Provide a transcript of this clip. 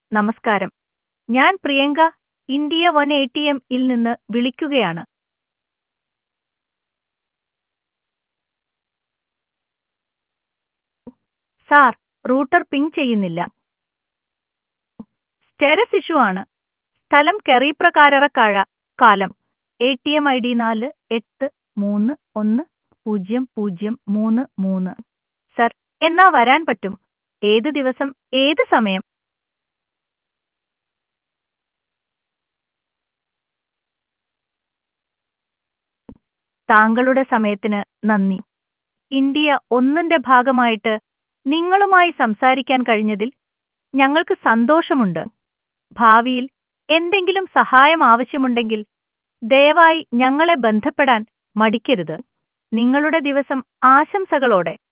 നമസ്കാരം ഞാൻ Priyanka India one A T M ഇൽ നിന്ന് വിളിക്കുകയാണ് സാർ റൂട്ടർ പിങ് ചെയ്യുന്നില്ല സ്റ്റെരസ് ഇഷ്യൂ ആണ് സ്ഥലം കെറീപ്രകാരറക്കാഴ കാലം A T M I D നാല് എട്ട് മൂന്ന് ഒന്ന് പൂജ്യം പൂജ്യം മൂന്ന് മൂന്ന് സർ എന്നാ വരാൻ പറ്റും ഏത് ദിവസം ഏത് സമയം താങ്കളുടെ സമയത്തിന് നന്ദി ഇന്ത്യ ഒന്നിന്റെ ഭാഗമായിട്ട് നിങ്ങളുമായി സംസാരിക്കാൻ കഴിഞ്ഞതിൽ ഞങ്ങൾക്ക് സന്തോഷമുണ്ട് ഭാവിയിൽ എന്തെങ്കിലും സഹായം ആവശ്യമുണ്ടെങ്കിൽ ദയവായി ഞങ്ങളെ ബന്ധപ്പെടാൻ മടിക്കരുത് നിങ്ങളുടെ ദിവസം ആശംസകളോടെ